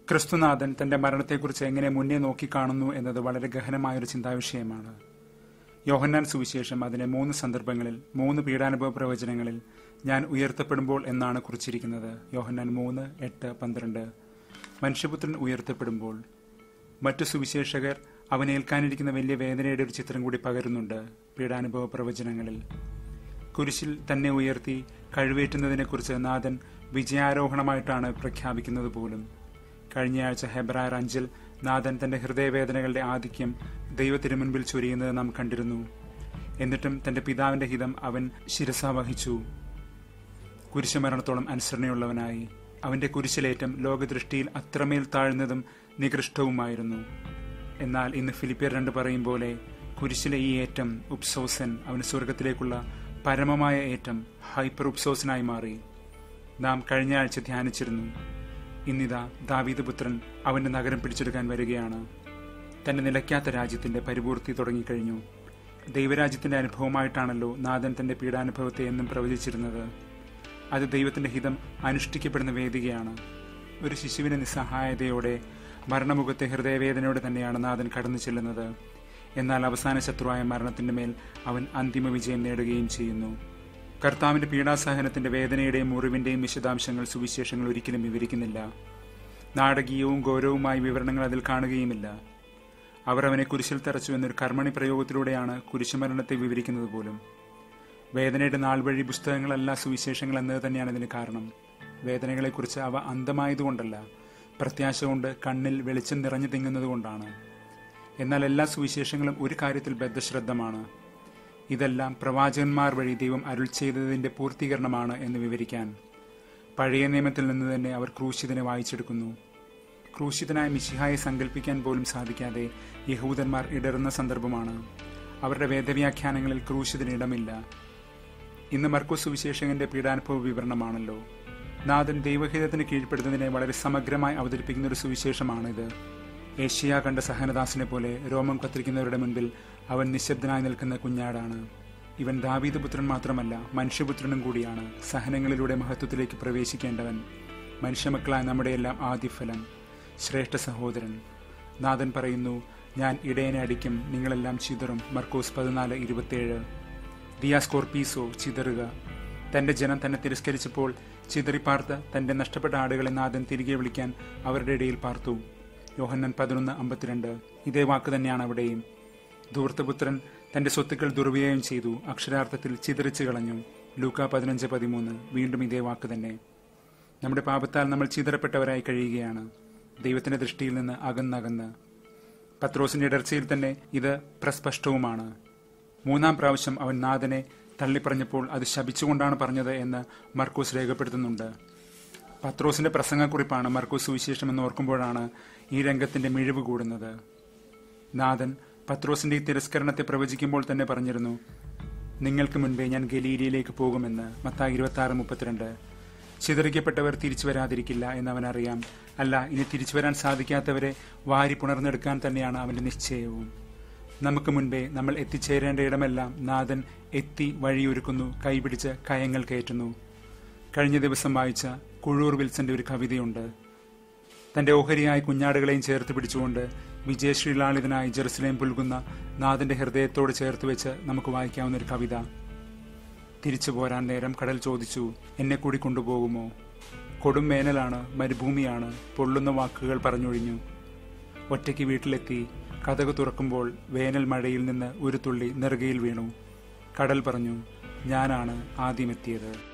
ക്രിസ്തുനാഥൻ തന്റെ മരണത്തെക്കുറിച്ച് എങ്ങനെ മുന്നേ നോക്കിക്കാണുന്നു എന്നത് വളരെ ഗഹനമായൊരു ചിന്താവിഷയമാണ് യോഹന്നാൻ സുവിശേഷം അതിനെ മൂന്ന് സന്ദർഭങ്ങളിൽ മൂന്ന് പീഡാനുഭവ പ്രവചനങ്ങളിൽ ഞാൻ ഉയർത്തപ്പെടുമ്പോൾ എന്നാണ് കുറിച്ചിരിക്കുന്നത് യോഹന്നാൻ മൂന്ന് എട്ട് പന്ത്രണ്ട് മനുഷ്യപുത്രൻ ഉയർത്തപ്പെടുമ്പോൾ മറ്റു സുവിശേഷകർ അവനേൽക്കാനിരിക്കുന്ന വലിയ വേദനയുടെ ഒരു ചിത്രം കൂടി പകരുന്നുണ്ട് പീഡാനുഭവ പ്രവചനങ്ങളിൽ കുരിശിൽ തന്നെ ഉയർത്തി കഴിവേറ്റുന്നതിനെക്കുറിച്ച് നാഥൻ വിജയാരോഹണമായിട്ടാണ് പ്രഖ്യാപിക്കുന്നത് പോലും കഴിഞ്ഞയാഴ്ച ഹെബ്രായർ അഞ്ചിൽ നാഥൻ തന്റെ ഹൃദയവേദനകളുടെ ആധിക്യം ദൈവത്തിനു മുൻപിൽ ചൊരിയുന്നത് നാം കണ്ടിരുന്നു എന്നിട്ടും തന്റെ പിതാവിന്റെ ഹിതം അവൻ ശിരസ വഹിച്ചു കുരിശുമരണത്തോളം അനുസരണയുള്ളവനായി അവന്റെ കുരിശിലേറ്റം ലോകദൃഷ്ടിയിൽ അത്രമേൽ താഴ്ന്നതും നികൃഷ്ടവുമായിരുന്നു എന്നാൽ ഇന്ന് ഫിലിപ്പിയർ രണ്ട് പറയും പോലെ കുരിശിലെ ഈ ഏറ്റം ഉപ്സോസൻ അവന് സ്വർഗത്തിലേക്കുള്ള പരമമായ ഏറ്റം ഹൈപ്പർ ഉപ്സോസനായി മാറി നാം കഴിഞ്ഞ ആഴ്ച ധ്യാനിച്ചിരുന്നു ഇന്നിതാ ദാവീദ് പുത്രൻ അവന്റെ നഗരം പിടിച്ചെടുക്കാൻ വരികയാണ് തന്റെ നിലയ്ക്കാത്ത രാജ്യത്തിന്റെ പരിപൂർത്തി തുടങ്ങിക്കഴിഞ്ഞു ദൈവരാജ്യത്തിന്റെ അനുഭവമായിട്ടാണല്ലോ നാഥൻ തന്റെ പീഡാനുഭവത്തെ എന്നും പ്രവചിച്ചിരുന്നത് അത് ദൈവത്തിന്റെ ഹിതം അനുഷ്ഠിക്കപ്പെടുന്ന വേദികയാണ് ഒരു ശിശുവിന്റെ നിസ്സഹായതയോടെ മരണമുഖത്തെ ഹൃദയവേദനയോടെ തന്നെയാണ് നാഥൻ കടന്നു ചെല്ലുന്നത് എന്നാൽ അവസാന ശത്രുവായ മരണത്തിന്റെ മേൽ അവൻ അന്തിമ വിജയം നേടുകയും ചെയ്യുന്നു കർത്താവിന്റെ പീഡാസഹനത്തിന്റെ വേദനയുടെയും മുറിവിന്റെയും വിശദാംശങ്ങൾ സുവിശേഷങ്ങൾ ഒരിക്കലും വിവരിക്കുന്നില്ല നാടകീയവും ഗൗരവവുമായ വിവരണങ്ങൾ അതിൽ കാണുകയുമില്ല അവർ അവനെ കുരിശിൽ തറച്ചു എന്നൊരു കർമ്മണി പ്രയോഗത്തിലൂടെയാണ് കുരിശുമരണത്തെ വിവരിക്കുന്നത് പോലും വേദനയുടെ നാൾ വഴി പുസ്തകങ്ങളല്ല സുവിശേഷങ്ങൾ എന്നത് തന്നെയാണ് ഇതിന് കാരണം വേദനകളെക്കുറിച്ച് അവ അന്ധമായതുകൊണ്ടല്ല പ്രത്യാശ കൊണ്ട് കണ്ണിൽ വെളിച്ചം നിറഞ്ഞു തിങ്ങുന്നത് കൊണ്ടാണ് എന്നാൽ എല്ലാ സുവിശേഷങ്ങളും ഒരു കാര്യത്തിൽ ബദ്ധശ്രദ്ധമാണ് ഇതെല്ലാം പ്രവാചകന്മാർ വഴി ദൈവം അരുൾ ചെയ്തതിന്റെ പൂർത്തീകരണമാണ് എന്ന് വിവരിക്കാൻ പഴയ നിയമത്തിൽ നിന്ന് തന്നെ അവർ ക്രൂശിതനെ വായിച്ചെടുക്കുന്നു ക്രൂശിതനായ മിശിഹായെ സങ്കല്പിക്കാൻ പോലും സാധിക്കാതെ യഹൂദന്മാർ ഇടറുന്ന സന്ദർഭമാണ് അവരുടെ വേദവ്യാഖ്യാനങ്ങളിൽ ക്രൂശിതന് ഇടമില്ല ഇന്ന് മർക്കോസ് സുവിശേഷകന്റെ പീഡാനുഭവ വിവരണമാണല്ലോ നാഥൻ ദൈവഹിതത്തിന് കീഴ്പ്പെടുന്നതിനെ വളരെ സമഗ്രമായി അവതരിപ്പിക്കുന്ന ഒരു സുവിശേഷമാണിത് ഏഷ്യ കണ്ട സഹനദാസിനെ പോലെ രോമം കത്തിരിക്കുന്നവരുടെ മുൻപിൽ അവൻ നിശബ്ദനായി നിൽക്കുന്ന കുഞ്ഞാടാണ് ഇവൻ ദാവീദ് പുത്രൻ മാത്രമല്ല മനുഷ്യപുത്രനും കൂടിയാണ് സഹനങ്ങളിലൂടെ മഹത്വത്തിലേക്ക് പ്രവേശിക്കേണ്ടവൻ മനുഷ്യമക്കളായ നമ്മുടെയെല്ലാം ആദ്യഫലം ശ്രേഷ്ഠ സഹോദരൻ നാഥൻ പറയുന്നു ഞാൻ ഇടയനെ അടിക്കും നിങ്ങളെല്ലാം ചിതറും മർക്കോസ് പതിനാല് ഇരുപത്തിയേഴ് ദിയാസ്കോർപീസോ ചിതറുക തന്റെ ജനം തന്നെ തിരസ്കരിച്ചപ്പോൾ ചിതറിപ്പാർത്ത് തന്റെ നഷ്ടപ്പെട്ട ആടുകളെ നാഥൻ തിരികെ വിളിക്കാൻ അവരുടെ ഇടയിൽ പാർത്തു യോഹന്നൻ പതിനൊന്ന് അമ്പത്തിരണ്ട് ഇതേ വാക്ക് തന്നെയാണ് അവിടെയും ധൂർത്തപുത്രൻ തന്റെ സ്വത്തുക്കൾ ദുർവ്യയം ചെയ്തു അക്ഷരാർത്ഥത്തിൽ ചിതറിച്ചു കളഞ്ഞു ലൂക്ക പതിനഞ്ച് പതിമൂന്ന് വീണ്ടും ഇതേ വാക്ക് തന്നെ നമ്മുടെ പാപത്താൽ നമ്മൾ ചിതറപ്പെട്ടവരായി കഴിയുകയാണ് ദൈവത്തിന്റെ ദൃഷ്ടിയിൽ നിന്ന് അകന്നകന്ന് പത്രോസിന്റെ ഇടർച്ചയിൽ തന്നെ ഇത് പ്രസ്പഷ്ടവുമാണ് മൂന്നാം പ്രാവശ്യം അവൻ നാഥനെ തള്ളിപ്പറഞ്ഞപ്പോൾ അത് ശപിച്ചുകൊണ്ടാണ് പറഞ്ഞത് എന്ന് മർക്കൂസ് രേഖപ്പെടുത്തുന്നുണ്ട് പത്രോസിന്റെ പ്രസംഗക്കുറിപ്പാണ് മർക്കൂസ് സുവിശേഷം എന്ന് ഓർക്കുമ്പോഴാണ് ഈ രംഗത്തിന്റെ മിഴിവ് കൂടുന്നത് നാഥൻ പത്രോസിന്റെ ഈ തിരസ്കരണത്തെ പ്രവചിക്കുമ്പോൾ തന്നെ പറഞ്ഞിരുന്നു നിങ്ങൾക്ക് മുൻപേ ഞാൻ ഗലീലിയിലേക്ക് പോകുമെന്ന് മത്തായി ഇരുപത്തി ആറ് മുപ്പത്തിരണ്ട് ചിതറിക്കപ്പെട്ടവർ തിരിച്ചു വരാതിരിക്കില്ല എന്ന് അവൻ അറിയാം അല്ല ഇനി തിരിച്ചു വരാൻ സാധിക്കാത്തവരെ വാരി പുണർന്നെടുക്കാൻ തന്നെയാണ് അവന്റെ നിശ്ചയവും നമുക്ക് മുൻപേ നമ്മൾ എത്തിച്ചേരേണ്ട ഇടമെല്ലാം നാഥൻ എത്തി വഴിയൊരുക്കുന്നു കൈപിടിച്ച് കയങ്ങൾ കയറ്റുന്നു കഴിഞ്ഞ ദിവസം വായിച്ച കുഴൂർ വിൽസന്റെ ഒരു കവിതയുണ്ട് തന്റെ ഓഹരിയായ കുഞ്ഞാടുകളെയും ചേർത്ത് പിടിച്ചുകൊണ്ട് വിജയശ്രീലാളിതനായി ജെറുസലേം പുൽകുന്ന നാഥന്റെ ഹൃദയത്തോട് ചേർത്ത് വെച്ച് നമുക്ക് വായിക്കാവുന്ന ഒരു കവിത തിരിച്ചു പോരാൻ നേരം കടൽ ചോദിച്ചു എന്നെ കൂടി കൊണ്ടുപോകുമോ കൊടും വേനലാണ് മരുഭൂമിയാണ് പൊള്ളുന്ന വാക്കുകൾ പറഞ്ഞൊഴിഞ്ഞു ഒറ്റയ്ക്ക് വീട്ടിലെത്തി കഥക് തുറക്കുമ്പോൾ വേനൽ മഴയിൽ നിന്ന് ഒരു തുള്ളി നെറുകയിൽ വീണു കടൽ പറഞ്ഞു ഞാനാണ് ആദ്യമെത്തിയത്